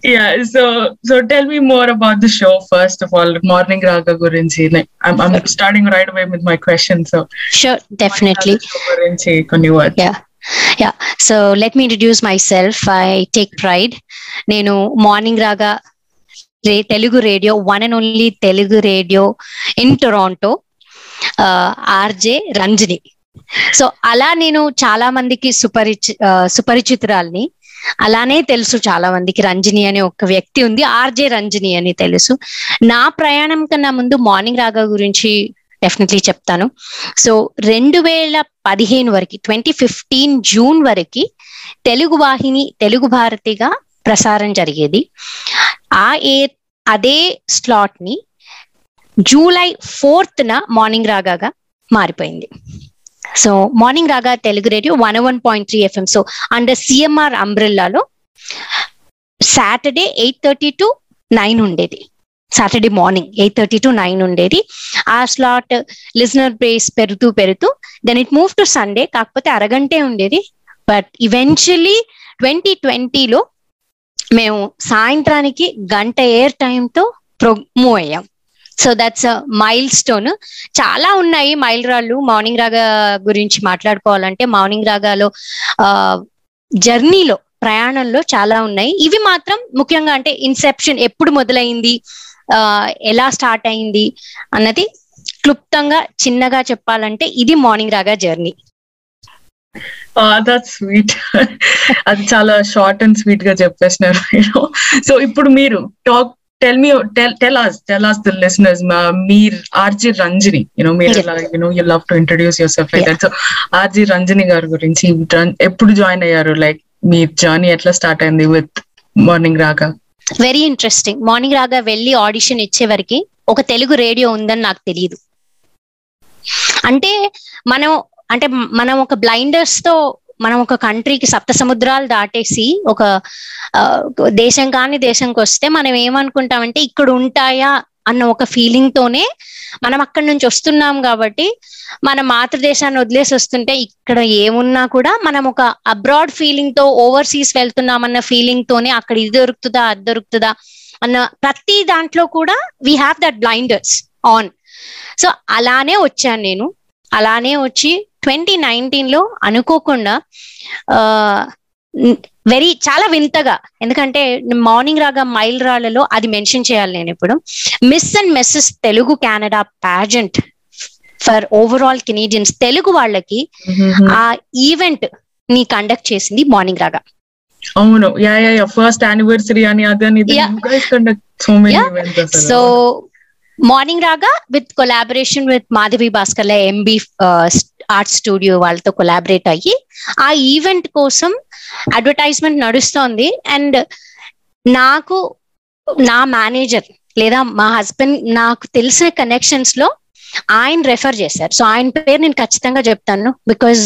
yeah so so tell me more about the show first of all morning raga gurinchi like i'm, I'm starting right away with my question so sure definitely show gurinchi కొన్ని words yeah yeah so let me introduce myself I take pride నేను morning Raga రే Telugu radio one and only Telugu radio in Toronto RJ Ranjani so అలా నేను చాలా మందికి సుపరిచి ఆ, సుపరిచితురాల్ని అలానే తెలుసు చాలా మందికి రంజని అనే ఒక వ్యక్తి ఉంది ఆర్జే రంజని అని తెలుసు నా ప్రయాణం కన్నా ముందు మార్నింగ్ రాగా గురించి డెఫినెట్లీ చెప్తాను సో రెండు వేల పదిహేను వరకు ట్వంటీ ఫిఫ్టీన్ జూన్ వరకు తెలుగు వాహిని తెలుగు భారతిగా ప్రసారం జరిగేది ఆ ఏ అదే స్లాట్ ని జూలై ఫోర్త్ న మార్నింగ్ రాగాగా మారిపోయింది so morning Raga Telugu radio one one point three FM so under CMR అంబ్రెల్లాలో Saturday eight thirty to nine ఉండేది Saturday morning eight thirty to nine ఉండేది ఆ స్లాట్ లిజనర్ బేస్ పెరుగుతూ పెరుగుతూ then it move to Sunday కాకపోతే అరగంటే ఉండేది బట్ ఈవెన్చువల్లీ ట్వంటీ ట్వంటీలో మేము సాయంత్రానికి గంట ఎయిర్ టైంతో ప్రో మూవ్ అయ్యాం సో దట్స్ మైల్ స్టోన్ చాలా ఉన్నాయి మైల్ రాళ్ళు మార్నింగ్ రాగా గురించి మాట్లాడుకోవాలంటే మార్నింగ్ రాగాలో ఆ జర్నీలో ప్రయాణంలో చాలా ఉన్నాయి ఇవి మాత్రం ముఖ్యంగా అంటే ఇన్సెప్షన్ ఎప్పుడు మొదలైంది ఆ ఎలా స్టార్ట్ అయింది అన్నది క్లుప్తంగా చిన్నగా చెప్పాలంటే ఇది మార్నింగ్ రాగా జర్నీ దట్ స్వీట్ అది చాలా షార్ట్ అండ్ స్వీట్ గా చెప్పేసినారు యూనో సో ఇప్పుడు మీరు talk tell me tell tell us tell us the listeners మీరు ఆర్జీ రంజని యూనో మీరు you know you love to introduce yourself like that so RJ Ranjani గారి గురించి రం- ఎప్పుడు జాయిన్ అయ్యారు లైక్ మీ జర్నీ ఎట్లా స్టార్ట్ అయింది with morning Raga very interesting morning Raga వెళ్ళి ఆడిషన్ ఇచ్చే వరకు ఒక తెలుగు రేడియో ఉందని నాకు తెలియదు అంటే మనం అంటే మనం ఒక బ్లైండర్స్ తో మనం ఒక కంట్రీకి సప్త సముద్రాలు దాటేసి ఒక ఆ, దేశం కాని దేశంకి వస్తే మనం ఏమనుకుంటామంటే ఇక్కడ ఉంటాయా అన్న ఒక ఫీలింగ్ తోనే మనం అక్కడి నుంచి వస్తున్నాం కాబట్టి మన మాతృదేశాన్ని వదిలేసి వస్తుంటే ఇక్కడ ఏమున్నా కూడా మనం ఒక అబ్రాడ్ ఫీలింగ్ తో ఓవర్సీస్ వెళ్తున్నామన్న ఫీలింగ్ తోనే అక్కడ ఇది దొరుకుతుందా అది దొరుకుతుందా అన్న ప్రతి దాంట్లో కూడా we have that blinders on so అలానే వచ్చాను నేను అలానే వచ్చి ట్వంటీ నైన్టీన్ లో అనుకోకుండా వెరీ చాలా వింతగా ఎందుకంటే మార్నింగ్ రాగా మైల్ రాళ్లలో అది మెన్షన్ చేయాలి నేను ఇప్పుడు miss and Mrs Telugu Canada pageant for overall Canadians Telugu వాళ్ళకి ఆ ఈవెంట్ ని కండక్ట్ చేసింది మార్నింగ్ రాగా అవును yeah yeah yeah first anniversary అని అదని ఇది Yeah. you guys conduct so many Yeah. events అసలు. So morning Raga with collaboration with Madhavi Bhaskarla MB art studio వాళ్ళతో కొలాబరేట్ అయ్యి ఆ ఈవెంట్ కోసం అడ్వర్టైజ్మెంట్ నడుస్తోంది అండ్ నాకు నా మేనేజర్ లేదా మా హస్బెండ్ నాకు తెలిసిన కనెక్షన్స్ లో ఆయన రెఫర్ చేశారు సో ఆయన పేరు నేను ఖచ్చితంగా చెప్తాను బికాజ్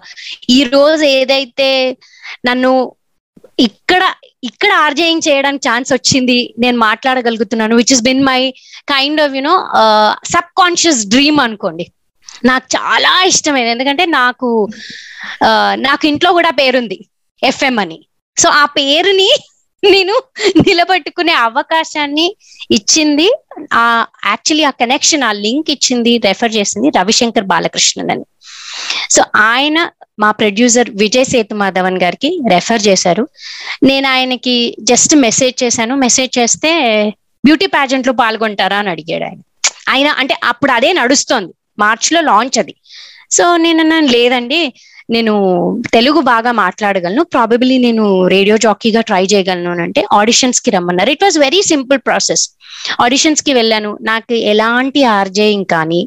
ఈ రోజు ఏదైతే నన్ను ఇక్కడ ఇక్కడ ఆర్జేయింగ్ చేయడానికి ఛాన్స్ వచ్చింది నేను మాట్లాడగలుగుతున్నాను which is been my kind of you know subconscious dream అనుకోండి నాకు చాలా ఇష్టమైంది ఎందుకంటే నాకు ఆ, నాకు ఇంట్లో కూడా పేరుంది ఎఫ్ఎం అని సో ఆ పేరుని నేను నిలబెట్టుకునే అవకాశాన్ని ఇచ్చింది ఆ యాక్చువల్లీ ఆ కనెక్షన్ ఆ లింక్ ఇచ్చింది రెఫర్ చేసింది రవిశంకర్ బాలకృష్ణన్ అని సో ఆయన మా ప్రొడ్యూసర్ విజయ్ సేతుమాధవన్ గారికి రెఫర్ చేశారు నేను ఆయనకి జస్ట్ మెసేజ్ చేశాను మెసేజ్ చేస్తే బ్యూటీ ప్యాజెంట్ లో పాల్గొంటారా అని అడిగాడు ఆయన ఆయన అంటే అప్పుడు అదే నడుస్తోంది మార్చ్ లో లాంచ్ అది సో నేను అన్నాను లేదండి నేను తెలుగు బాగా మాట్లాడగలను ప్రాబబ్లీ నేను రేడియో జాకీగా ట్రై చేయగలను అని అంటే ఆడిషన్స్ కి రమ్మన్నారు it was very simple process auditions కి వెళ్ళాను నాకు ఎలాంటి ఆర్జేయింగ్ కానీ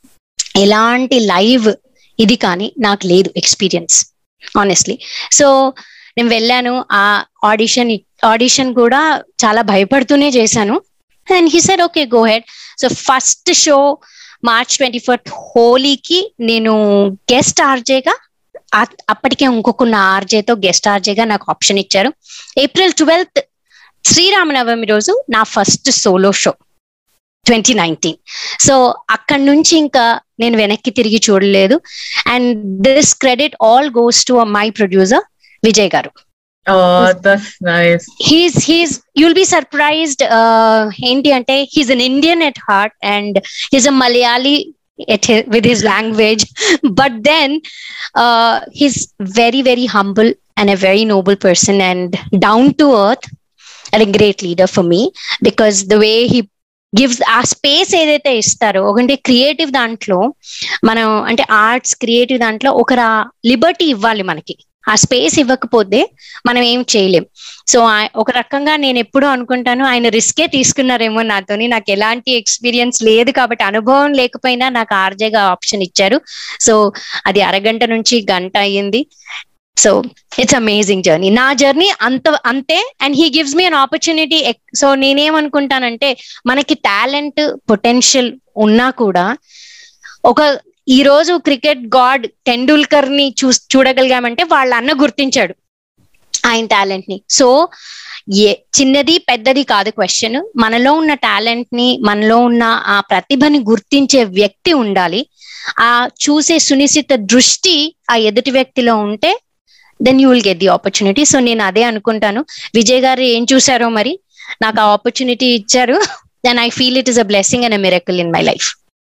ఎలాంటి లైవ్ ఇది కానీ నాకు లేదు ఎక్స్పీరియన్స్ ఆనెస్ట్లీ సో నేను వెళ్ళాను ఆ ఆడిషన్ ఆడిషన్ కూడా చాలా భయపడుతూనే చేశాను and he said okay go ahead so first show March twenty fourth హోలీకి నేను గెస్ట్ ఆర్జేగా అప్పటికే ఇంకొక ఆర్జేతో గెస్ట్ ఆర్జేగా నాకు ఆప్షన్ ఇచ్చారు ఏప్రిల్ ట్వెల్త్ శ్రీరామనవమి రోజు నా first solo show twenty nineteen so అక్కడి నుంచి ఇంకా నేను వెనక్కి తిరిగి చూడలేదు and this credit all goes to my producer Vijay garu Oh, that's nice. He's he's you'll be surprised ఏంటి అంటే he's an Indian at heart and he's a Malayali with his language but then he's very very humble and a very noble person and down to earth and great leader for me because the way he gives a space ఏదైతే ఇస్తారో ఒకటి creative దాంట్లో మనం అంటే arts creative దాంట్లో ఒక Liberty ఇవ్వాలి మనకి ఆ స్పేస్ ఇవ్వకపోతే మనం ఏం చేయలేం సో ఒక రకంగా నేను ఎప్పుడూ అనుకుంటాను ఆయన రిస్కే తీసుకున్నారేమో నాతోని నాకు ఎలాంటి ఎక్స్పీరియన్స్ లేదు కాబట్టి అనుభవం లేకపోయినా నాకు ఆర్జేగా ఆప్షన్ ఇచ్చారు సో అది అరగంట నుంచి గంట అయ్యింది సో ఇట్స్ అమేజింగ్ జర్నీ నా జర్నీ అంత అంతే and he gives me an opportunity so నేనేమనుకుంటానంటే మనకి టాలెంట్ పొటెన్షియల్ ఉన్నా కూడా ఒక ఈ రోజు క్రికెట్ గాడ్ టెండూల్కర్ ని చూ చూడగలిగామంటే వాళ్ళ అన్న గుర్తించాడు ఆయన టాలెంట్ ని సో ఏ చిన్నది పెద్దది కాదు క్వశ్చన్ మనలో ఉన్న టాలెంట్ ని మనలో ఉన్న ఆ ప్రతిభని గుర్తించే వ్యక్తి ఉండాలి ఆ చూసే సునిశ్చిత దృష్టి ఆ ఎదుటి వ్యక్తిలో ఉంటే then you will get the opportunity so నేను అదే అనుకుంటాను విజయ్ గారు ఏం చూసారో మరి నాకు ఆ ఆపర్చునిటీ ఇచ్చారు then I feel it is a blessing and a miracle in my life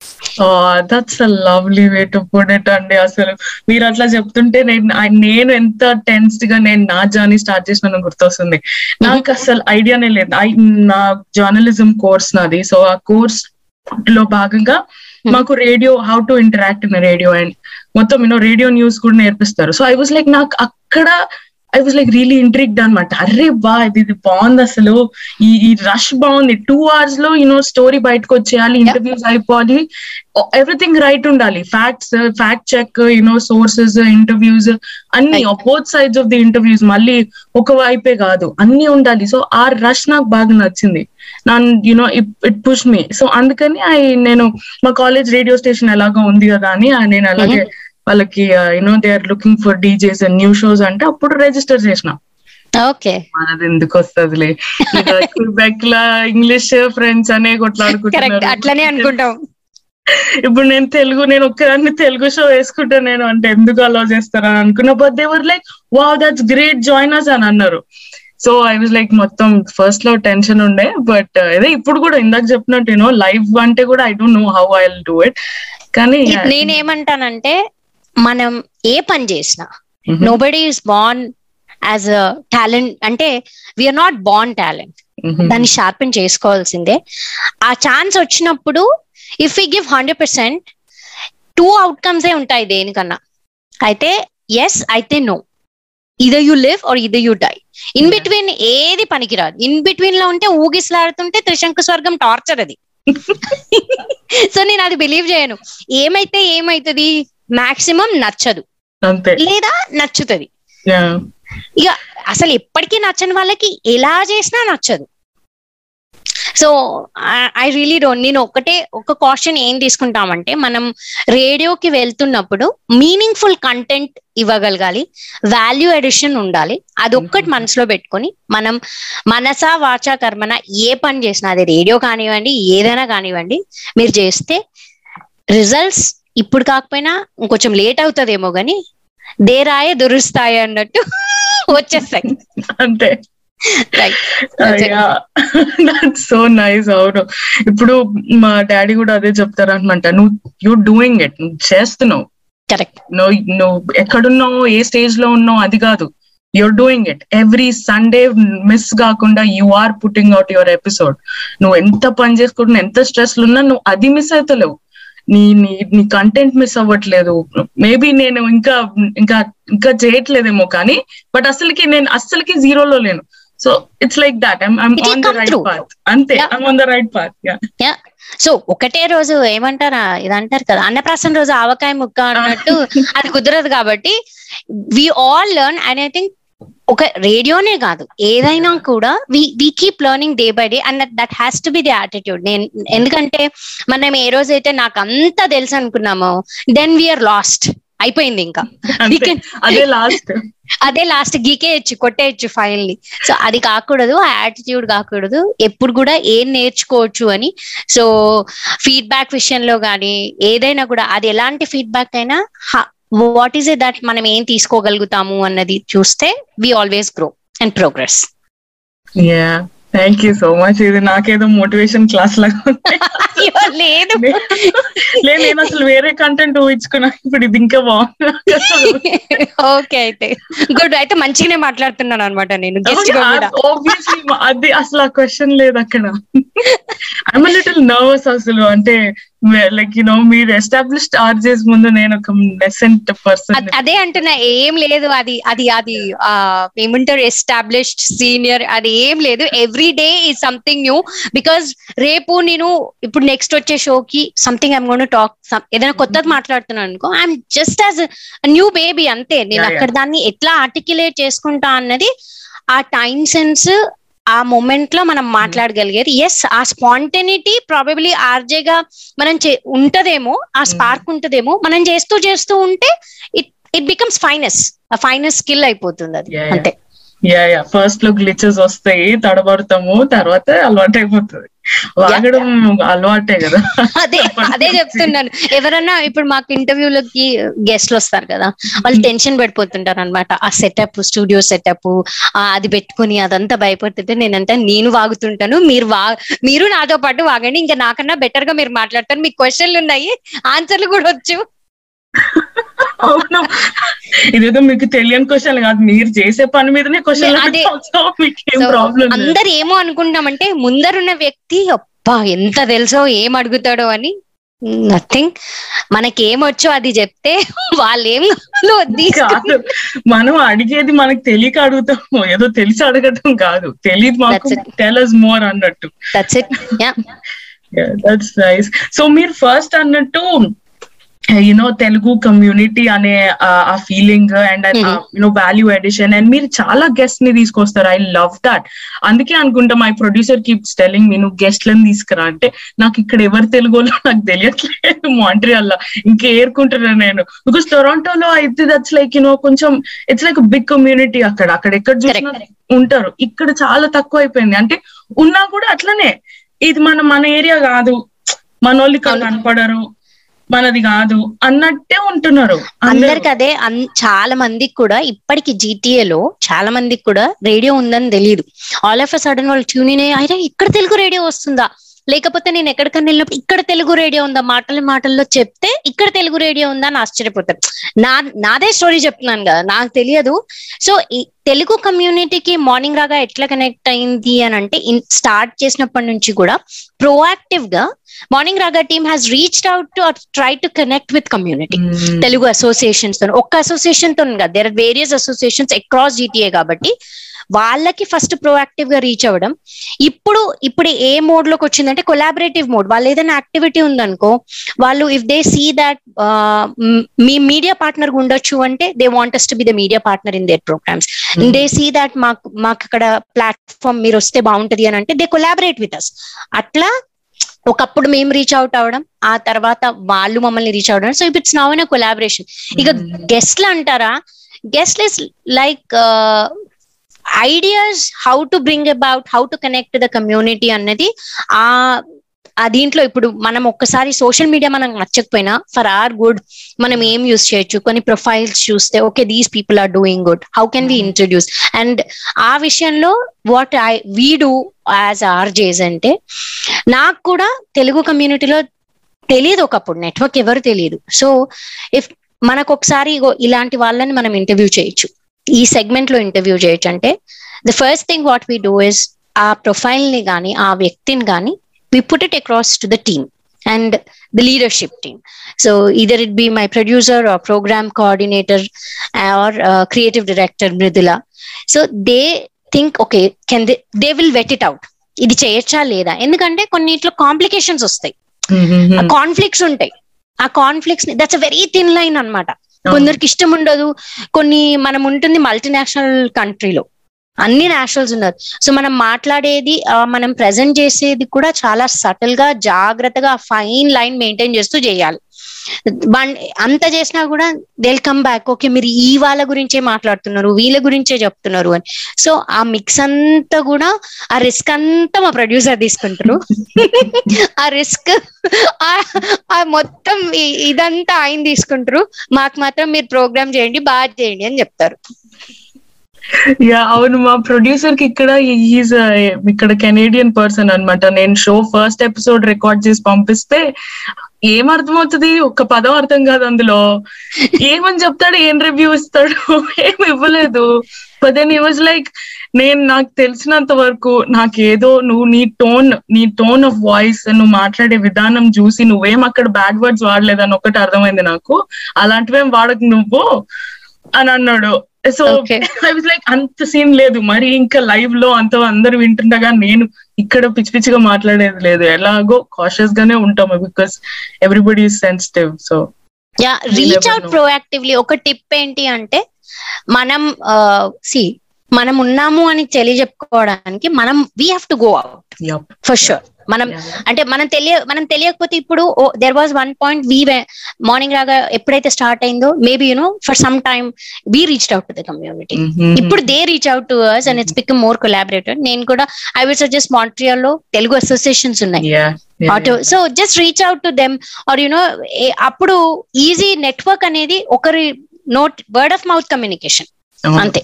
that's a lovely way to put it అండి అసలు మీరు అట్లా చెప్తుంటే నేను నేను ఎంత టెన్స్డ్ గా నేను నా జర్నీ స్టార్ట్ చేసిన గుర్తొస్తుంది నాకు అసలు ఐడియానే లేదు ఐ నా జర్నలిజం కోర్స్ నాది సో ఆ కోర్స్ లో భాగంగా మాకు radio how to interact in radio and మొత్తం యూనో రేడియో న్యూస్ కూడా నేర్పిస్తారు సో ఐ వాజ్ లైక్ నాకు అక్కడ I was like really intrigued అనమాట అరే బా ఇది ఇది బాగుంది అసలు ఈ ఈ రష్ బాగుంది టూ అవర్స్ లో యూనో స్టోరీ బయటకు వచ్చేయాలి ఇంటర్వ్యూస్ అయిపోవాలి ఎవ్రీథింగ్ రైట్ ఉండాలి facts fact check you know sources interviews అన్ని both sides of the interviews మళ్ళీ ఒక వైపే కాదు అన్ని ఉండాలి సో ఆ రష్ నాకు బాగా నచ్చింది నన్ను you know it push me so అందుకని ఐ నేను మా కాలేజ్ రేడియో స్టేషన్ ఎలాగో ఉంది కదా అని నేను అలాగే వాళ్ళకి you know they are looking for DJs and new shows అంటే అప్పుడు రిజిస్టర్ చేసిన ఓకే మనది ఎందుకు వస్తుందిలే క్విబెక్ లా ఇంగ్లీష్ ఫ్రెండ్స్ అనే కొట్లాడుకుంటున్నారు అట్లనే అనుకుంటాం ఇప్పుడు నేను తెలుగు నేను ఒక్కదాన్ని తెలుగు షో వేసుకుంటా నేను అంటే ఎందుకు అలో చేస్తారని అనుకున్నా but they were like wow that's great join us అని అన్నారు సో ఐ వాజ్ లైక్ మొత్తం ఫస్ట్ లో టెన్షన్ ఉండే బట్ అదే ఇప్పుడు కూడా ఇందాక చెప్పినట్టు యూనో లైవ్ అంటే కూడా I don't know how I do it కానీ నేనేమంటానంటే మనం ఏ పని చేసినా nobody is born as a talent అంటే వీఆర్ నాట్ బాన్ టాలెంట్ దాన్ని షార్పెన్ చేసుకోవాల్సిందే ఆ ఛాన్స్ వచ్చినప్పుడు if you give hundred percent two outcomes ఏ ఉంటాయి దేనికన్నా అయితే ఎస్ అయితే no either you live or either you die in between ఏది పనికిరాదు ఇన్ బిట్వీన్ లో ఉంటే ఊగిసలాడుతుంటే త్రిశంకు స్వర్గం టార్చర్ అది సో నేను అది బిలీవ్ చేయను ఏమైతే ఏమైతుంది మాక్సిమం నచ్చదు అంతే లేదా నచ్చుతుంది ఇక అసలు ఎప్పటికీ నచ్చని వాళ్ళకి ఎలా చేసినా నచ్చదు సో ఐ రియలీ డోంట్ నేను ఒకటే ఒక క్వశ్చన్ ఏం తీసుకుంటామంటే మనం రేడియోకి వెళ్తున్నప్పుడు మీనింగ్ఫుల్ కంటెంట్ ఇవ్వగలగాలి వాల్యూ ఎడిషన్ ఉండాలి అది ఒక్కటి మనసులో పెట్టుకొని మనం మనసా వాచా కర్మన ఏ పని చేసినా అది రేడియో కానివ్వండి ఏదైనా కానివ్వండి మీరు చేస్తే రిజల్ట్స్ ఇప్పుడు కాకపోయినా ఇంకొంచెం లేట్ అవుతుందేమో కానీ దేరాయే దురుస్తాయి అన్నట్టు వచ్చేస్తాయి అంతే సో నైస్ అవును ఇప్పుడు మా డాడీ కూడా అదే చెప్తారు అనమాట నువ్వు యూ డూయింగ్ ఇట్ నువ్వు చేస్తున్నావు కరెక్ట్ నువ్వు నువ్వు ఎక్కడున్నావు ఏ స్టేజ్ లో ఉన్నావు అది కాదు you're doing it every Sunday miss కాకుండా you are putting out your episode నువ్వు ఎంత పని చేసుకుంటున్నా ఎంత స్ట్రెస్ ఉన్నా నువ్వు అది మిస్ అవుతలేవు నీ నీ నీ కంటెంట్ మిస్ అవ్వట్లేదు మేబీ నేను ఇంకా ఇంకా ఇంకా చేయట్లేదేమో కానీ బట్ అసలుకి నేను అస్సలకి జీరోలో లేను so it's like that I'm on the right path అంతే I'm on the right path yeah so ఒకటే రోజు ఏమంటారా ఇది అంటారు కదా అన్నప్రాసం రోజు ఆవకాయ ముక్క అన్నట్టు అది కుదరదు కాబట్టి we all learn and I think ఒక రేడియోనే కాదు ఏదైనా కూడా we we keep learning day by day and that has to be the attitude నేను ఎందుకంటే మనం ఏ రోజైతే నాకు అంతా తెలుసు అనుకున్నామో దెన్ వీఆర్ లాస్ట్ అయిపోయింది ఇంకా అదే లాస్ట్ అదే లాస్ట్ గీకేయచ్చు కొట్టేయచ్చు ఫైనల్లీ సో అది కాకూడదు ఆ యాటిట్యూడ్ కాకూడదు ఎప్పుడు కూడా ఏం నేర్చుకోవచ్చు అని సో ఫీడ్బ్యాక్ విషయంలో కానీ ఏదైనా కూడా అది ఎలాంటి ఫీడ్బ్యాక్ అయినా వాట్ ఈస్ ఇట్ దట్ మనం ఏం తీసుకోగలుగుతాము అన్నది చూస్తే we always grow and progress yeah thank you so much ఇది నాకేదో మోటివేషన్ క్లాస్ లాగా ఉంది లేదు లేదు నేను అసలు వేరే కంటెంట్ ఊహించుకున్నా ఇప్పుడు ఇది ఇంకా బాగుంది ఓకే అయితే గుడ్ అయితే మంచిగానే మాట్లాడుతున్నాను అనమాట నేను గెస్ట్ గా కూడా ఆబ్వియస్లీ అది అసలు ఆ క్వశ్చన్ లేదు అక్కడ ఐఎమ్ లిటిల్ నర్వస్ అసలు అంటే లైక్ యు నో మీరు ఎస్టాబ్లిష్డ్ ఆర్జేస్ ముందు నేను ఒక నెసెంట్ పర్సన్ అద్- అదే అంటున్నా ఏం లేదు అది అది అది ఆ, ఏమంటారు ఎస్టాబ్లిష్డ్ సీనియర్ అది ఏం లేదు every day is something new because రేపు నేను ఇప్పుడు నెక్స్ట్ వచ్చే షోకి సంథింగ్ ఐమ్ గోన్ టాక్ ఏదైనా కొత్తది మాట్లాడుతున్నాను అనుకో I'm just as new baby అంతే నేను Yeah, yeah. అక్కడ దాన్ని ఎట్లా ఆర్టికులేట్ చేసుకుంటా అన్నది ఆ టైం సెన్స్ ఆ మూమెంట్ లో మనం మాట్లాడగలిగేది ఎస్ ఆ స్పాంటనిటీ ప్రాబబ్లీ ఆర్జేగా మనం చే- ఉంటదేమో ఆ స్పార్క్ ఉంటదేమో మనం చేస్తూ చేస్తూ ఉంటే ఇట్ ఇట్ బికమ్స్ ఫైనస్ ఆ ఫైనస్ స్కిల్ అయిపోతుంది అది Yeah, yeah. అంతే యా యా ఫస్ట్ లో గ్లిచెస్ వస్తాయి తడబడతాము తర్వాత అలవాటు అయిపోతుంది వాగడం అలవాటే కదా అదే అదే చెప్తున్నాను ఎవరన్నా ఇప్పుడు మాకు ఇంటర్వ్యూలకి గెస్ట్లు వస్తారు కదా వాళ్ళు టెన్షన్ పడిపోతుంటారు అనమాట ఆ సెటప్ స్టూడియో సెటప్ అది పెట్టుకుని అదంతా భయపడుతుంటే నేనంటే నేను వాగుతుంటాను మీరు వా మీరు నాతో పాటు వాగండి ఇంకా నాకన్నా బెటర్ గా మీరు మాట్లాడతారు మీకు క్వశ్చన్లు ఉన్నాయి ఆన్సర్లు కూడా వచ్చు అవును ఇదేదో మీకు తెలియని క్వశ్చన్ కాదు మీరు చేసే పని మీదనే క్వశ్చన్ అదే. మీకు ఏం So, ప్రాబ్లం అందరు ఏమో అనుకుంటామంటే ముందరున్న వ్యక్తి అబ్బా ఎంత తెలుసో ఏం అడుగుతాడో అని నథింగ్ మనకి ఏమొచ్చో అది చెప్తే వాళ్ళు ఏం కావాలో అది తీసుకొని- కాదు మనం అడిగేది మనకు తెలియక అడుగుతాము ఏదో తెలిసి అడగటం కాదు తెలియదు మాకు That's టెలస్ మోర్ అన్నట్టు that's it yeah that's nice so మీరు ఫస్ట్ అన్నట్టు యునో తెలుగు కమ్యూనిటీ అనే ఆ, ఆ feeling and Mhm. You know value addition and మీరు చాలా గెస్ట్ ని తీసుకొస్తారు ఐ లవ్ దాట్ అందుకే అనుకుంటా మై ప్రొడ్యూసర్ కీప్స్ టెలింగ్ నేను గెస్ట్ లను తీసుకురా అంటే నాకు ఇక్కడ ఎవరు తెలుగు వాళ్ళో నాకు తెలియట్లేదు మాంట్రియల్ లో ఇంకా ఏరుకుంటున్నా నేను బికాస్ టొరాంటోలో అయితే దట్స్ లైక్ యునో కొంచెం ఇట్స్ లైక్ బిగ్ కమ్యూనిటీ అక్కడ అక్కడ ఎక్కడ చూసినా ఉంటారు ఇక్కడ చాలా తక్కువ అయిపోయింది అంటే ఉన్నా కూడా అట్లనే ఇది మన మన ఏరియా కాదు మన వాళ్ళు ఇక్కడ అవును. కనపడరు మనది కాదు అన్నట్టే ఉంటున్నారు అందరూ. అందరికి అదే అన్- చాలా మందికి కూడా ఇప్పటికి GTA లో చాలా మందికి కూడా రేడియో ఉందని తెలియదు ఆల్ ఆఫ్ అ సడన్ వాళ్ళు ట్యూన్ ఇన్ అయ్యి "అరే, ఇక్కడ తెలుగు రేడియో వస్తుందా లేకపోతే నేను ఎక్కడికైనా వెళ్ళినప్పుడు ఇక్కడ తెలుగు రేడియో ఉందా మాటల మాటల్లో చెప్తే ఇక్కడ తెలుగు రేడియో ఉందా అని ఆశ్చర్యపోతారు నా నాదే స్టోరీ చెప్తున్నాను కదా నాకు తెలియదు సో ఈ తెలుగు కమ్యూనిటీకి మార్నింగ్ రాగా ఎట్లా కనెక్ట్ అయింది అని అంటే స్టార్ట్ చేసినప్పటి నుంచి కూడా ప్రోయాక్టివ్ గా morning Raga team has reached out to try to connect with community hmm. Telugu associations తో ఒక్క అసోసియేషన్ తో కాదు there are various associations across GTA కాబట్టి వాళ్ళకి ఫస్ట్ ప్రోయాక్టివ్ గా రీచ్ అవ్వడం ఇప్పుడు ఇప్పుడు ఏ మోడ్ లోకి వచ్చిందంటే కొలాబరేటివ్ మోడ్ వాళ్ళు ఏదైనా యాక్టివిటీ ఉందనుకో వాళ్ళు ఇఫ్ దే సీ దాట్ మీ మీడియా పార్ట్నర్ ఉండొచ్చు అంటే they want to be the media partner in their programs they see that మాకు మాకు అక్కడ ప్లాట్ఫామ్ మీరు వస్తే బాగుంటది అని అంటే దే కొలాబరేట్ విత్ అస్ అట్లా ఒకప్పుడు మేము రీచ్ అవుట్ అవడం ఆ తర్వాత వాళ్ళు మమ్మల్ని రీచ్ అవడం so it's now in collaboration ఇక గెస్ట్లు అంటారా guest is like ideas how to bring about how to connect the community అన్నది ఆ ఆ దీంట్లో ఇప్పుడు మనం ఒక్కసారి సోషల్ మీడియా మనం నచ్చకపోయినా ఫర్ ఆర్ గుడ్ మనం ఏం యూస్ చేయొచ్చు కొన్ని ప్రొఫైల్స్ చూస్తే okay these people are doing good how can we introduce and ఆ విషయంలో what I we do as RJs అంటే నాకు కూడా తెలుగు కమ్యూనిటీలో తెలియదు ఒకప్పుడు నెట్వర్క్ ఎవరు తెలియదు సో ఇఫ్ మనకు ఒకసారి ఇగో ఇలాంటి వాళ్ళని మనం ఇంటర్వ్యూ చేయొచ్చు ఈ సెగ్మెంట్ లో ఇంటర్వ్యూ చేయొచ్చు అంటే the first thing what we do is ఆ ప్రొఫైల్ ని కానీ ఆ వ్యక్తిని కానీ we put it across to the team and the leadership team so either it be my producer or program coordinator or creative director Mridula so they think okay can they they will vet it out ఇది చేయొచ్చా లేదా ఎందుకంటే కొన్నిట్లో complications వస్తాయి మ్మ్. Conflicts ఉంటాయి ఆ conflicts that's a very thin line అన్నమాట కొందరికి ఇష్టం ఉండదు కొన్ని మనం ఉంటుంది మల్టీనేషనల్ కంట్రీలో అన్ని నేషనల్స్ ఉన్నారు సో మనం మాట్లాడేది ఆ, మనం ప్రజెంట్ చేసేది కూడా చాలా సటిల్ గా జాగ్రత్తగా ఫైన్ లైన్ మెయింటైన్ చేస్తూ చేయాలి వన్- అంత చేసినా కూడా దిల్ కమ్ బ్యాక్ ఓకే మీరు ఈ వాళ్ళ గురించే మాట్లాడుతున్నారు వీళ్ళ గురించే చెప్తున్నారు అని సో ఆ మిక్స్ అంతా కూడా ఆ రిస్క్ అంతా మా ప్రొడ్యూసర్ తీసుకుంటారు ఆ రిస్క్ ఆ మొత్తం ఈ- ఇదంతా ఆయన తీసుకుంటారు మాకు మాత్రం మీరు ప్రోగ్రామ్ చేయండి బాగా చేయండి అని చెప్తారు యా అవును మా ప్రొడ్యూసర్ కి ఇక్కడ ఈజ్ ఇక్కడ కెనేడియన్ పర్సన్ అన్నమాట నేను షో ఫస్ట్ ఎపిసోడ్ రికార్డ్ చేసి పంపిస్తే ఏం అర్థమవుతుంది ఒక్క పదం అర్థం కాదు అందులో ఏమని చెప్తాడు ఏం రివ్యూ ఇస్తాడు ఏం ఇవ్వలేదు but then he was like నేను నాకు తెలిసినంత వరకు నాకేదో నువ్వు నీ టోన్ నీ టోన్ ఆఫ్ వాయిస్ నువ్వు మాట్లాడే విధానం చూసి నువ్వేం అక్కడ బ్యాడ్ వర్డ్స్ వాడలేదని ఒకటి అర్థమైంది నాకు అలాంటివేం వాడకు నువ్వు అని అన్నాడు so Okay. I was like అంత సీన్ లేదు మరి ఇంకా లైవ్ లో అంత అందరు వింటుండగా నేను ఇక్కడ పిచ్చి పిచ్చిగా మాట్లాడేది లేదు ఎలాగో కాషియస్ గానే ఉంటాము because everybody is sensitive so yeah We reach never out know. Proactively ఒక టిప్ ఏంటి అంటే మనం సి మనం ఉన్నాము అని తెలియజెప్పుకోవడానికి మనం we have to go out yup for sure మనం అంటే మనం తెలియ మనం తెలియకపోతే ఇప్పుడు there was one point we morning Raga ఎప్పుడైతే స్టార్ట్ అయిందో maybe you know for some time we reached out to the community ఇప్పుడు they reach out to us and it's become more collaborated నేను కూడా ఐ విల్ సజెస్ట్ మాంట్రియల్ లో Telugu associations ఉన్నాయి ఆటో so just reach out to them or you know అప్పుడు easy network అనేది ఒకరి నోట్ వర్డ్ ఆఫ్ మౌత్ కమ్యూనికేషన్ అంతే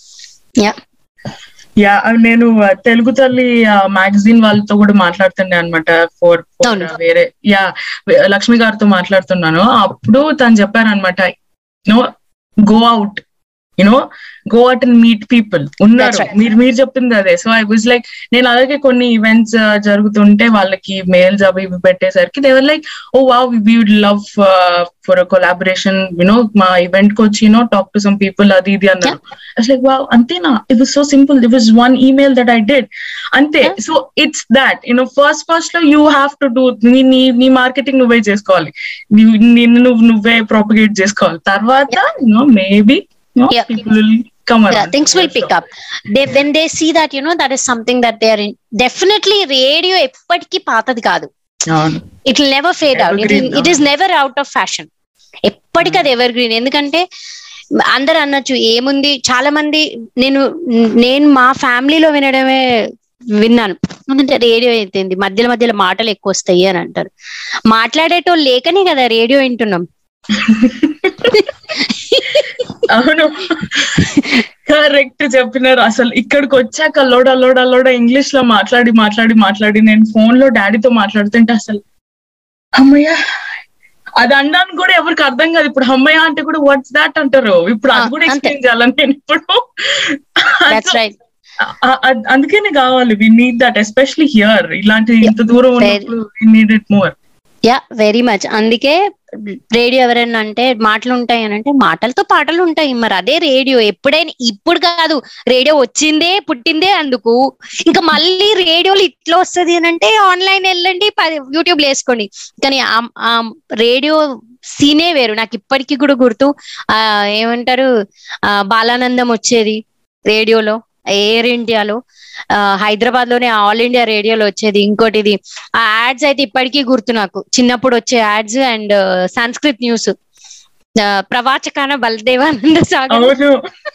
యా నేను uh, తెలుగు తల్లి మ్యాగజైన్ వాళ్ళతో కూడా మాట్లాడుతుండే అనమాట ఫోర్ అవును. వేరే యా లక్ష్మి గారితో మాట్లాడుతున్నాను అప్పుడు తను చెప్పారనమాట no go out you know go out and meet people ఉన్నారు That's right. మీరు మీరు చెప్పింది అదే సో ఐ వాజ్ లైక్ నేను అలాగే కొన్ని ఈవెంట్స్ జరుగుతుంటే వాళ్ళకి మెయిల్స్ అవి ఇవి పెట్టేసరికి దేవర్ like oh wow we would love for a collaboration you know మా ఈవెంట్ కి వచ్చి you know talk to some people అది ఇది అన్నారు లైక్ వా అంతేనా it was so simple it was one email that I did అంతే Yeah. So it's that you know first first లో you have to do నీ నీ నీ మార్కెటింగ్ నువ్వే చేసుకోవాలి నీ- నిన్ను నువ్వు నువ్వే ప్రొపగేట్ చేసుకోవాలి తర్వాత you know maybe Yeah. People will come yeah, things will pick up. They when they see that you know that is something that they are in. Definitely, radio ఎప్పటికీ పాతది కాదు అవును it will never fade out it Evergreen, it is never out of fashion ఎప్పటికీ అది ever green ఎందుకంటే అందరు అనొచ్చు ఏముంది చాలా మంది నేను నేను మా ఫ్యామిలీలో వినడమే విన్నాను ఎందుకంటే రేడియో అయితేంది మధ్యలో మధ్యలో మాటలు ఎక్కువ వస్తాయి అని అంటారు మాట్లాడేటోళ్ళు లేకనే కదా రేడియో వింటున్నాం అవును కరెక్ట్ చెప్పినారు అసలు ఇక్కడికి వచ్చాక లోడ లోడ లోడ ఇంగ్లీష్ లో మాట్లాడి మాట్లాడి మాట్లాడి నేను ఫోన్ లో డాడీతో మాట్లాడుతుంటే అసలు అమ్మయ్య అది అనడానికి కూడా ఎవరికి అర్థం కాదు ఇప్పుడు అమ్మయ్య అంటే కూడా వాట్స్ దాట్ అంటారు ఇప్పుడు అది ఆ, కూడా అంతే. ఎక్స్ప్లెయిన్ చేయాలని నేను ఇప్పుడు దట్స్ రైట్ ఆ- ఆ- అందుకనే కావాలి we need that especially here ఇలాంటి ఇంత దూరం Very. ఉన్నప్పుడు we need it more yeah very much అందుకే రేడియో ఎవరైనా అంటే మాటలు ఉంటాయి అని అంటే మాటలతో పాటలు ఉంటాయి మరి అదే రేడియో ఎప్పుడైనా ఇప్పుడు కాదు రేడియో వచ్చిందే పుట్టిందే అందుకు ఇంకా మళ్ళీ రేడియోలు ఇట్లా వస్తుంది అని అంటే ఆన్లైన్ వెళ్ళండి యూట్యూబ్ వేసుకోండి కానీ ఆ- ఆ రేడియో సీనే వేరు నాకు ఇప్పటికీ కూడా గుర్తు ఆ ఏమంటారు ఆ బాలానందం వచ్చేది రేడియోలో ఎయిర్ ఇండియాలో ఆ, హైదరాబాద్ లోనే ఆల్ ఇండియా రేడియోలో వచ్చేది ఇంకోటిది ఆ యాడ్స్ అయితే ఇప్పటికీ గుర్తు నాకు చిన్నప్పుడు వచ్చే యాడ్స్ అండ్ సంస్కృత్ న్యూస్ ప్రవాచకాన బలదేవానంద సాగర్ అవును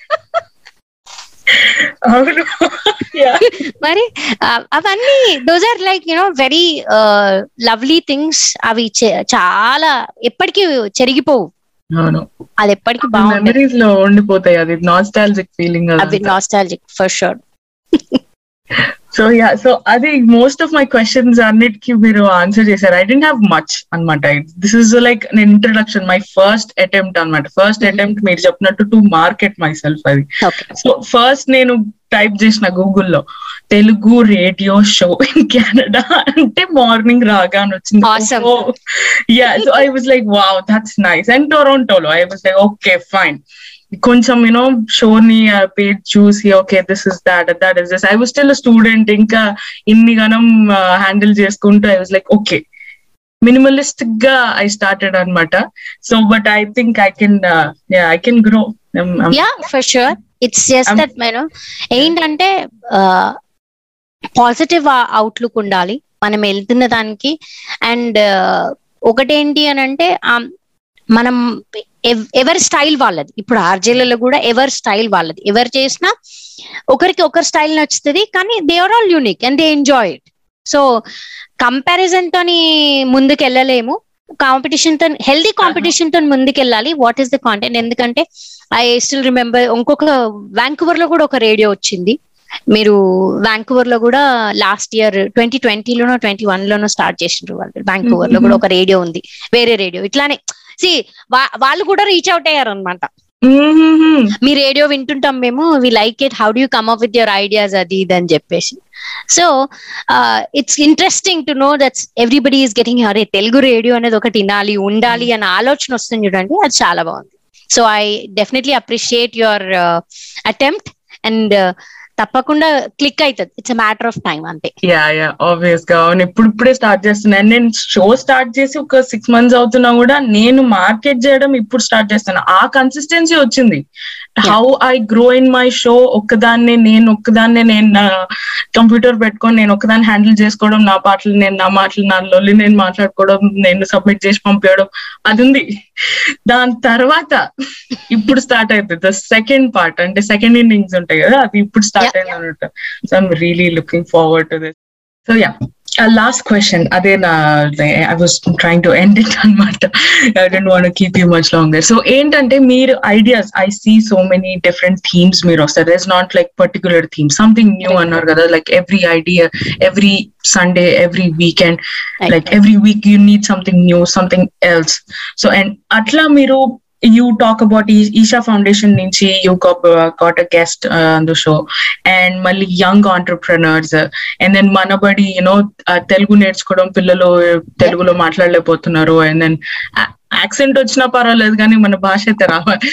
అవును Yeah. మరి ఆ, అవన్నీ those are like you know very lovely things అవి చే- చాలా ఎప్పటికీ చెరిగిపోవు అవును అది ఎప్పటికీ బాగుంటుంది మెమరీస్ లో ఉండిపోతాయి అది నాస్టాలజిక్ ఫీలింగ్ అవి nostalgic for sure so yeah so అది మోస్ట్ ఆఫ్ మై క్వశ్చన్స్ అన్నిటికి మీరు ఆన్సర్ చేశారు ఐ డెంట్ హ్యావ్ మచ్ అనమాట this is like introduction my first attempt అన్నమాట ఫస్ట్ Mhm. అటెంప్ట్ మీరు చెప్పినట్టు టు మార్కెట్ మై సెల్ఫ్ అది ఓకే సో ఫస్ట్ నేను టైప్ చేసిన గూగుల్లో Telugu radio show in Canada అంటే మార్నింగ్ రాగా అని వచ్చింది Awesome. Yeah so I was like wow that's nice and టొరంటోలో I was like okay fine కొంచెం యూనో షోని పేజ్ చూసి okay this is that that is this I was still student ఇంకా ఇన్ని గనం హ్యాండిల్ చేసుకుంటూ I was like okay minimalistic గా I started అనమాట so but I think I can I can grow yeah for sure it's just I'm- that నేను ఏంటంటే positive outlook ఉండాలి మనం వెళ్తున్న దానికి అండ్ ఒకటేంటి అని అంటే um, మనం ఎవ్- ఎవరి స్టైల్ వాళ్ళది ఇప్పుడు ఆర్జేలలో కూడా ఎవరి స్టైల్ వాళ్ళది ఎవరు చేసినా ఒకరికి ఒకరి స్టైల్ నచ్చుతుంది కానీ they are all unique and they enjoy it so comparison తోని ముందుకు వెళ్ళలేము కాంపిటీషన్ తో హెల్దీ కాంపిటీషన్ తో ముందుకు వెళ్ళాలి వాట్ ఈస్ ద కాంటెంట్ ఎందుకంటే ఐ స్టిల్ రిమెంబర్ ఇంకొక వ్యాంకువర్ లో కూడా ఒక రేడియో వచ్చింది మీరు వ్యాంకువర్ లో కూడా లాస్ట్ ఇయర్ ట్వంటీ ట్వంటీలోనో ట్వంటీ వన్ లోనో స్టార్ట్ చేసిండ్రు వాళ్ళు వ్యాంకువర్ లో కూడా ఒక రేడియో ఉంది వేరే రేడియో ఇట్లానే సి వాళ్ళు కూడా రీచ్ అవుట్ అయ్యారు అనమాట మీ రేడియో వింటుంటాం మేము we like it how do you come up with your ideas అది ఇది అని చెప్పేసి so it's interesting to know that's everybody is getting అరే తెలుగు రేడియో అనేది ఒకటి వినాలి ఉండాలి అన్న ఆలోచన వస్తుంది చూడండి అది చాలా బాగుంది so I definitely appreciate your attempt and తప్పకుండా క్లిక్ అవుతుంది ఇట్స్ మ్యాటర్ ఆఫ్ టైం అంతే యా యా ఆబ్వియస్ గా అవును ఇప్పుడు ఇప్పుడే స్టార్ట్ చేస్తున్నాను నేను షో స్టార్ట్ చేసి ఒక సిక్స్ మంత్స్ అవుతున్నా కూడా నేను మార్కెట్ చేయడం ఇప్పుడు స్టార్ట్ చేస్తాను ఆ కన్సిస్టెన్సీ వచ్చింది how I grow in my show ఒక్కదాన్నే నేను ఒక్కదాన్నే నేను కంప్యూటర్ పెట్టుకొని నేను ఒక్కదాన్ని హ్యాండిల్ చేసుకోవడం నా పాటలు నేను నా మాటలు నా లొల్లి నేను మాట్లాడుకోవడం నేను సబ్మిట్ చేసి పంపించడం అది ఉంది దాని తర్వాత ఇప్పుడు స్టార్ట్ అవుతుంది ద సెకండ్ పార్ట్ అంటే సెకండ్ ఇన్నింగ్స్ ఉంటాయి కదా అది ఇప్పుడు స్టార్ట్ అయింది అనమాట so I'm really looking forward to this so yeah last question అదే నా I was trying to end it అనమాట I don't want keep you much longer so ఏంటంటే మీరు ideas I see so many different themes మీరు వస్తారు it's not like particular theme something new అన్నారు కదా like every idea every Sunday every weekend like every week you need something new something else so and అట్లా మీరు you talk about Isha Foundation నుంచి you got, uh, got a guest uh, on the show and మళ్ళీ young entrepreneurs and then Manabadi you know Telugu నేర్చుకోవడం పిల్లలు తెలుగులో మాట్లాడలేకపోతున్నారు and then accent వచ్చినా పర్వాలేదు కానీ మన భాష అయితే రావాలి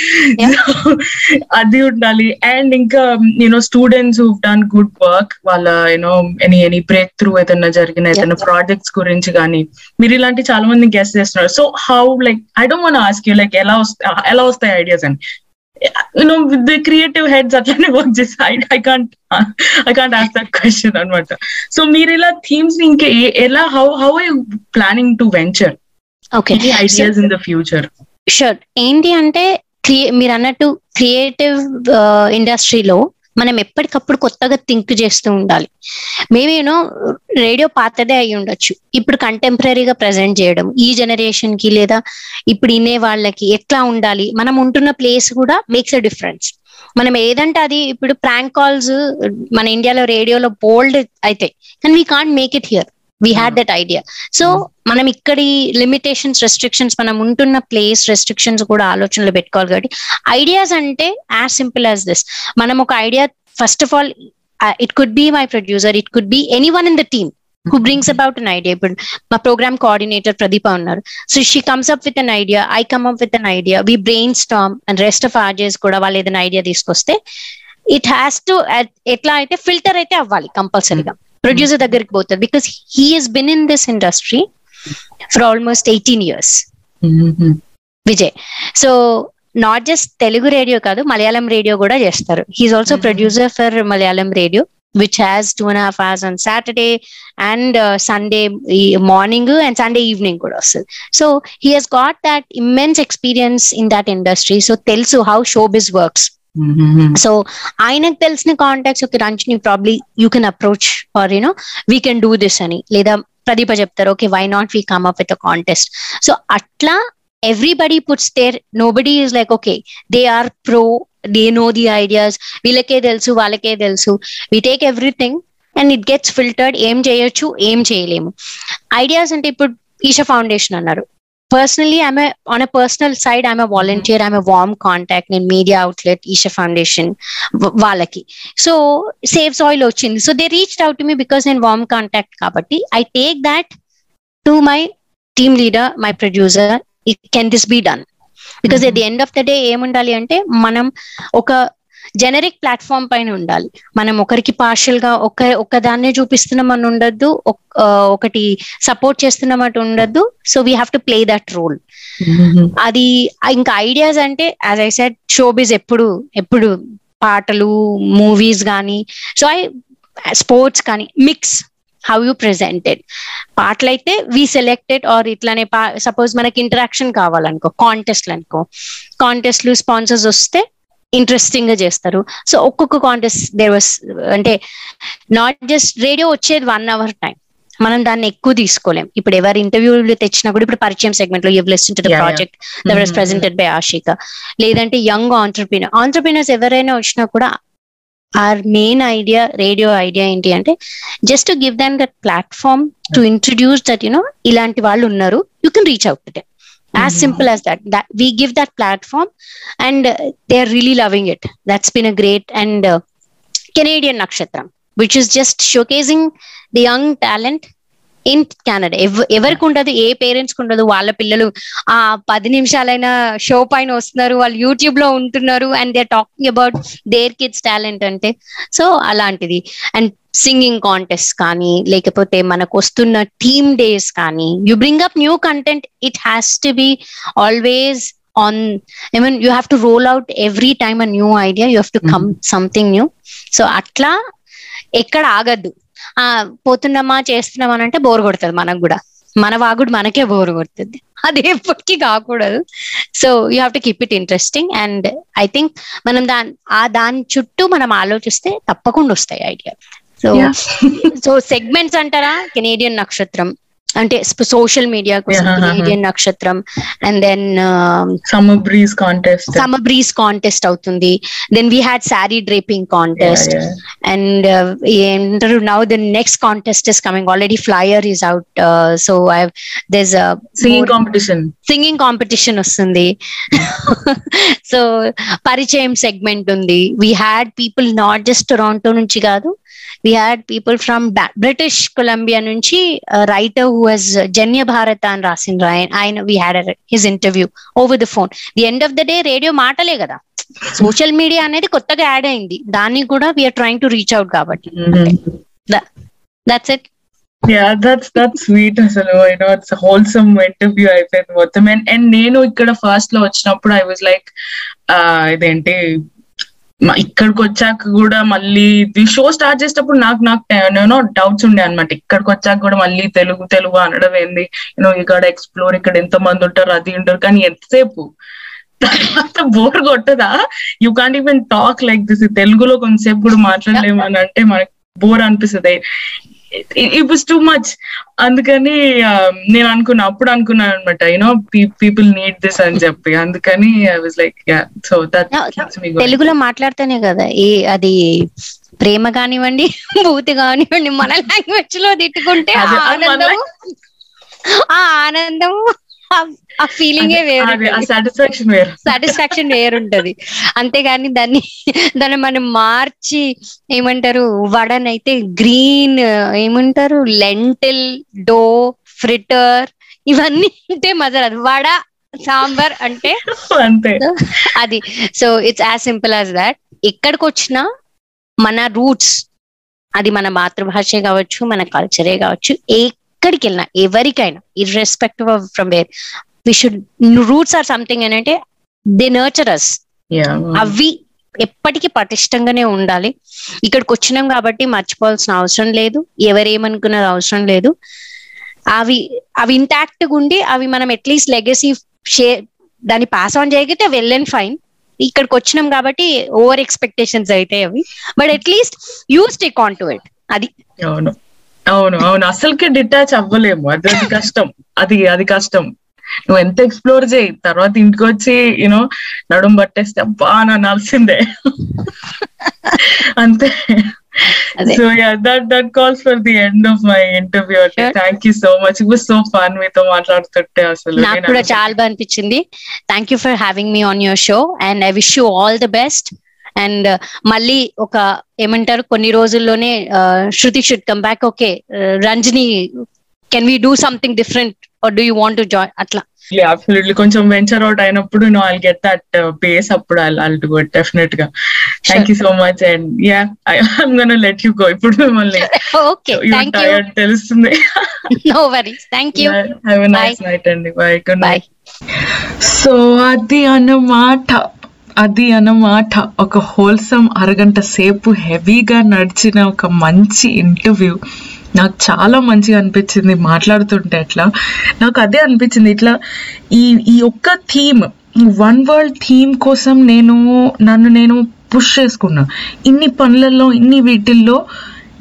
అది ఉండాలి అండ్ ఇంకా you know students who done good work వాళ్ళ you know any any breakthrough ఏదైనా జరిగిన ఏదైనా ప్రాజెక్ట్స్ గురించి కానీ మీరు ఇలాంటి చాలా మంది గెస్ట్ చేస్తున్నారు so how like I don't want ask you like ఎలా వస్తాయి ఎలా వస్తాయి ఐడియాస్ అని you know with the creative heads అట్లనే వర్క్ చేసి I I can't I can't ask that question అనమాట సో మీరు ఇలా థీమ్స్ ఇంకా ఎలా how how I planning to venture okay ideas in the future sure ఏంటి అంటే క్రియే మీరు అన్నట్టు క్రియేటివ్ ఇండస్ట్రీలో మనం ఎప్పటికప్పుడు కొత్తగా థింక్ చేస్తూ ఉండాలి మేమేనో రేడియో పాతదే అయి ఉండొచ్చు ఇప్పుడు కంటెంపరీగా ప్రజెంట్ చేయడం ఈ జనరేషన్ కి లేదా ఇప్పుడు ఇనే వాళ్ళకి ఎట్లా ఉండాలి మనం ఉంటున్న ప్లేస్ కూడా మేక్స్ అ డిఫరెన్స్ మనం ఏదంటే అది ఇప్పుడు ప్రాంక్ కాల్స్ మన ఇండియాలో రేడియోలో బోల్డ్ అయితే కానీ we can't make it here we had that idea so మనం ఇక్కడి లిమిటేషన్స్ రెస్ట్రిక్షన్స్ మనం ఉంటున్న ప్లేస్ రెస్ట్రిక్షన్స్ కూడా ఆలోచనలు పెట్టుకోవాలి కాబట్టి ఐడియాస్ అంటే యాజ్ సింపుల్ యాజ్ దిస్ మనం ఒక idea first of all it could be my producer it could be anyone in the team who brings about an idea ఇప్పుడు మా ప్రోగ్రామ్ కోఆర్డినేటర్ ప్రదీప ఉన్నారు so she comes up with an idea I come up with an idea we brainstorm and rest of RJs కూడా వాళ్ళు ఏదైనా idea తీసుకొస్తే it has to ఎట్లా అయితే filter అయితే అవ్వాలి కంపల్సరీగా ప్రొడ్యూసర్ దగ్గరికి పోతుంది because he has been in this industry for almost eighteen years Vijay so not just Telugu radio కాదు మలయాళం రేడియో కూడా చేస్తారు he's also producer for Malayalam radio which has two and half hours on Saturday and Sunday morning and Sunday evening కూడా వస్తుంది so he has got that immense experience in that industry so తెలుసు how show biz works so ఆయనకు తెలిసిన contacts okay Ranjani probably you can approach or you know we can do this అని లేదా ప్రదీప చెప్తారు okay why not we come up with a contest so అట్లా everybody puts there nobody is like okay they are pro they know the ideas వీళ్ళకే తెలుసు వాళ్ళకే తెలుసు we take everything and it gets filtered ఏం చేయొచ్చు ఏం చేయలేము ideas అంటే ఇప్పుడు ఈషా ఫౌండేషన్ అన్నారు personally I'm on a personal side I'm volunteer I'm warm contact నేను మీడియా అవుట్లెట్ ఈషా ఫౌండేషన్ వాళ్ళకి సో సేవ్ సాయిల్ వచ్చింది so they reach out to me because నేను వార్మ్ కాంటాక్ట్ కాబట్టి I take that to my team leader my producer it can this be done because at the end of the day ఏముండాలి అంటే మనం ఒక generic platform పైన ఉండాలి మనం ఒకరికి పార్షల్ గా ఒక ఒక దాన్నే చూపిస్తున్నామని ఉండద్దు ఒకటి సపోర్ట్ చేస్తున్నామని ఉండద్దు so we have to play that role అది ఇంకా ఐడియాస్ అంటే యాజ్ ఐ సెడ్ షోబీస్ ఎప్పుడు ఎప్పుడు పాటలు మూవీస్ కానీ సో ఐ స్పోర్ట్స్ కానీ మిక్స్ హౌ యూ ప్రెజెంటెడ్ పాటలు అయితే వీ సెలెక్టెడ్ ఆర్ ఇట్లానే సపోజ్ మనకి ఇంటరాక్షన్ కావాలనుకో కాంటెస్ట్లు అనుకో కాంటెస్ట్లు స్పాన్సర్స్ వస్తే ఇంట్రెస్టింగ్ గా చేస్తారు సో ఒక్కొక్క కాంటెస్ట్ దేర్ వాస్ అంటే నాట్ జస్ట్ రేడియో వచ్చేది వన్ అవర్ టైం మనం దాన్ని ఎక్కువ తీసుకోలేం ఇప్పుడు ఎవరి ఇంటర్వ్యూలు తెచ్చినా కూడా ఇప్పుడు పరిచయం సెగ్మెంట్ లో you listen to the Yeah, yeah. Project that was Mhm. Presented by Ashika లేదంటే యంగ్ ఆంటర్ప్రీనర్ ఆంటర్ప్రీనర్స్ ఎవరైనా వచ్చినా కూడా or main idea radio idea ఏంటి అంటే just to give them that platform to introduce that you know ఇలాంటి వాళ్ళు ఉన్నారు you can reach out to as Mhm. Simple as that that we give that platform and they are really loving it that's been a great and Canadian Nakshatram which is just showcasing the young talent in Canada ఎవరికి ఉండదు ఏ parents కి ఉండదు వాళ్ళ పిల్లలు ఆ పది నిమిషాలైనా show పైన వస్తున్నారు వాళ్ళు యూట్యూబ్ లో ఉంటున్నారు and they talking about their kids talent అంటే సో అలాంటిది అండ్ సింగింగ్ కాంటెస్ట్ కానీ లేకపోతే మనకు వస్తున్న టీమ్ డేస్ కానీ you bring up new content it has to be always on I mean you have to roll out every time a new idea you have to come something new so అట్లా ఎక్కడ ఆగద్దు ఆ పోతున్నామా చేస్తున్నామా అని అంటే bore కొడుతుంది మనకు కూడా మన వాగుడు మనకే బోర్ కొడుతుంది అది ఎప్పటికీ కాకూడదు so you have to keep it interesting and I think మనం దాని ఆ దాని చుట్టూ మనం ఆలోచిస్తే తప్పకుండా వస్తాయి idea so Yeah. So segments అంటారా కెనేడియన్ నక్షత్రం అంటే సోషల్ మీడియా కోసం Yeah, uh-huh. Canadian Nakshatram and then summer breeze contest summer breeze contest అవుతుంది then we had sari draping contest and uh, and now the next contest is coming already flyer is out uh, so i've there's a singing more competition singing competition వస్తుంది so పరిచయం segment ఉంది we had people not just Toronto నుంచి కాదు we had people from British Columbia నుంచి writer who has Janya Bharata అని రాసిండ్రు ఆయన ఆయన we had his interview over the phone the end of the day radio మాటలే కదా సోషల్ మీడియా అనేది కొత్తగా యాడ్ అయింది దాన్ని కూడా we're trying to reach out కాబట్టి that's it yeah that's that sweet అసలు యూనో ఇట్స్ హోల్సమ్ ఇంటర్వ్యూ అయిపోయింది మొత్తం అండ్ అండ్ నేను ఇక్కడ ఫస్ట్ లో వచ్చినప్పుడు ఐ వాజ్ లైక్ ఇదేంటి మ- ఇక్కడికి వచ్చాక కూడా మళ్ళీ ఈ షో స్టార్ట్ చేసేటప్పుడు నాకు నాకు నేను డౌట్స్ ఉండే అనమాట ఇక్కడికి వచ్చాక కూడా మళ్ళీ తెలుగు తెలుగు అనడం ఏంది యూనో ఇక్కడ ఎక్స్ప్లోర్ ఇక్కడ ఎంత మంది ఉంటారు అది ఉంటారు కానీ ఎంతసేపు తర్వాత బోర్ కొట్టదా you can't even talk like this తెలుగులో కొంతసేపు కూడా మాట్లాడలేము అని అంటే మనకి బోర్ అనిపిస్తుంది ఇట్ వాస్ టూ మచ్ అందుకని ఆ, నేను అనుకున్నా అప్పుడు అనుకున్నాను అనమాట యూనో పీపుల్ నీడ్ దిస్ అని చెప్పి అందుకని I was like yeah so that తెలుగులో మాట్లాడితేనే కదా ఏ అది ప్రేమ కానివ్వండి భూతి కానివ్వండి మన లాంగ్వేజ్ లో తిట్టుకుంటే ఆ అదే, అది మన ఆనందం ఆ ఆనందం ఆ- ఆ ఫీలింగే అది ఆ వేరు సాటిస్ఫాక్షన్ వేరు సాటిస్ఫాక్షన్ వేరుంటది అంతేగాని దాన్ని దాన్ని మనం మార్చి ఏమంటారు వడనైతే గ్రీన్ ఏమంటారు లెంటిల్ డో ఫ్రిటర్ ఇవన్నీ అంటే మజా రాదు వడ సాంబార్ అంటే అంతే అది so it's as simple as that ఎక్కడికి వచ్చినా మన రూట్స్ అది మన మాతృభాషే కావచ్చు మన కల్చరే కావచ్చు ఎక్కడికి వెళ్ళినా ఎవరికైనా irrespective of from where we should roots are something అని అంటే దే నర్చర్ అస్ యా అవి ఎప్పటికీ పటిష్టంగానే ఉండాలి ఇక్కడికి వచ్చినాం కాబట్టి మర్చిపోవాల్సిన అవసరం లేదు ఎవరేమనుకున్నది అవసరం లేదు అవి అవి ఇంటాక్ట్ ఉండి అవి మనం అట్లీస్ట్ లెగసీ షేర్ దాన్ని పాస్ ఆన్ చేయగలిగితే వెల్ అండ్ ఫైన్ ఇక్కడికి వచ్చినాం కాబట్టి ఓవర్ ఎక్స్పెక్టేషన్స్ అయితే అవి but at least you stick on to it అది అవును అవును అవును అసలుకి డిటాచ్ అవ్వలేము అది అది కష్టం అది అది కష్టం నువ్వు ఎంత ఎక్స్ప్లోర్ చేయి తర్వాత ఇంటికి వచ్చి యూనో నడుం పట్టేస్తే అబ్బా అని అనాల్సిందే అంతే అదే. So yeah that that calls for the end of my interview అంటే Sure. Thank you so much it was so fun మీతో మాట్లాడుతుంటే అసలు నాకు నేను కూడా అసలు- చాలా బాగా అనిపించింది thank you for having me on your show and I wish you all the best and మళ్ళీ ఒక ఏమంటారు కొన్ని రోజుల్లోనే Shruti should come back okay Ranjani can we do something different or do you want to join అట్లా absolutely కొంచెం venture out అయినప్పుడు no I'll get that pace అప్పుడు I I'll to good definite గా thank you so much and yeah I'm gonna let you go ఇప్పుడు మిమ్మల్ని okay You're thank you tired, తెలుస్తుంది no worries thank you have nice night అండి bye good boy night so అది అన్నమాట అది అన్నమాట ఒక హోల్సమ్ అరగంట సేపు హెవీగా నడిచిన ఒక మంచి ఇంటర్వ్యూ నాకు చాలా మంచిగా అనిపించింది మాట్లాడుతుంటే అట్లా నాకు అదే అనిపించింది ఇట్లా ఈ ఈ ఒక్క థీమ్ వన్ వరల్డ్ థీమ్ కోసం నేను నన్ను నేను పుష్ చేసుకున్నా ఇన్ని పనులలో ఇన్ని వీటిల్లో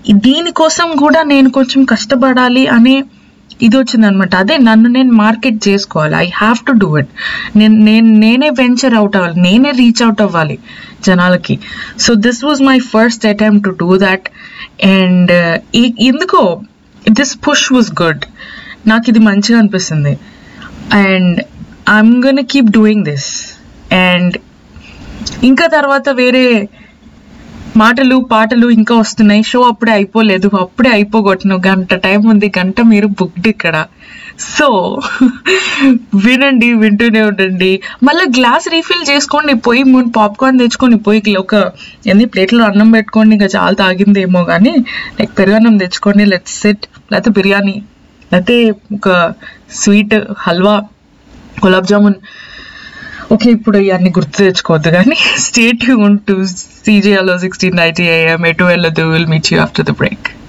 దీనికోసం కూడా నేను కొంచెం కష్టపడాలి అనే ఇది వచ్చింది అనమాట అదే నన్ను నేను మార్కెట్ చేసుకోవాలి I have to do it నేను నేను నేనే వెంచర్ అవుట్ అవ్వాలి నేనే రీచ్ అవుట్ అవ్వాలి జనాలకి so this was my first attempt to do that and ఎందుకో దిస్ పుష్ వాజ్ గుడ్ నాకు ఇది మంచిగా అనిపిస్తుంది and I'm gonna keep doing this and ఇంకా తర్వాత వేరే మాటలు పాటలు ఇంకా వస్తున్నాయి షో అప్పుడే అయిపోలేదు అప్పుడే అయిపోగొట్టను గంట టైం ఉంది గంట మీరు బుక్డ్ ఇక్కడ సో వినండి వింటూనే ఉండండి మళ్ళీ గ్లాస్ రీఫిల్ చేసుకోండి పోయి మూడు పాప్కార్న్ తెచ్చుకొని పోయి ఒక ఎన్ని ప్లేట్లో అన్నం పెట్టుకోండి ఇంకా చాలా తాగిందేమో కానీ లైక్ పెరుగన్నం తెచ్చుకోండి లెట్స్ సెట్ లేకపోతే బిర్యానీ లేకపోతే ఒక స్వీట్ హల్వా గులాబ్ జామున్ ఓకే ఇప్పుడు ఇవన్నీ గుర్తు తెచ్చుకోవద్దు కానీ స్టేట్ యూన్ టు సీజేఎల్లో సిక్స్టీన్ నైన్టీ ఏఎం ఎటు వెళ్ళదు will meet you after the break